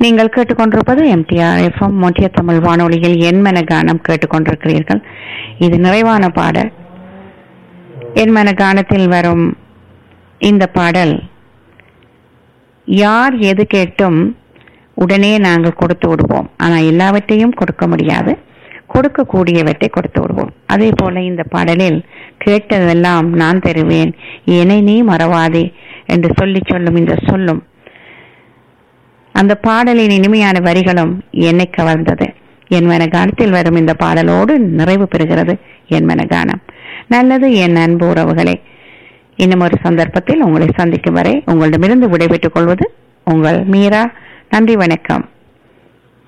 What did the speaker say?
நீங்கள் கேட்டுக்கொண்டிருப்பது MTR FM மொட்டிய Tamil வானொலியில் என்மன கானம் கேட்டுக்கொண்டிருக்கிறீர்கள் இது நிறைவான பாடல் என்மன கானத்தில் வரும் இந்த பாடல் யார் எது கேட்டும் உடனே நாங்கள் கொடுத்து விடுவோம் ஆனா எல்லாவற்றையும் கொடுக்க முடியாது கொடுக்கக்கூடியவற்றை கொடுத்து விடுவோம் அதே போல இந்த பாடலில் கேட்டதெல்லாம் நான் தருவேன் என்னை நீ மறவாதே என்று சொல்லி சொல்லும் இந்த சொல்லும் அந்த பாடலின் இனிமையான வரிகளும் என்னை கவர்ந்தது என் மனகானத்தில் வரும் இந்த பாடலோடு நிறைவு பெறுகிறது என் மனகானம் நல்லது என் அன்பு உறவுகளே இன்னும் ஒரு சந்தர்ப்பத்தில் உங்களை சந்திக்கும் வரை உங்களிடமிருந்து விடைபெற்றுக் கொள்வது உங்கள் மீரா நன்றி வணக்கம்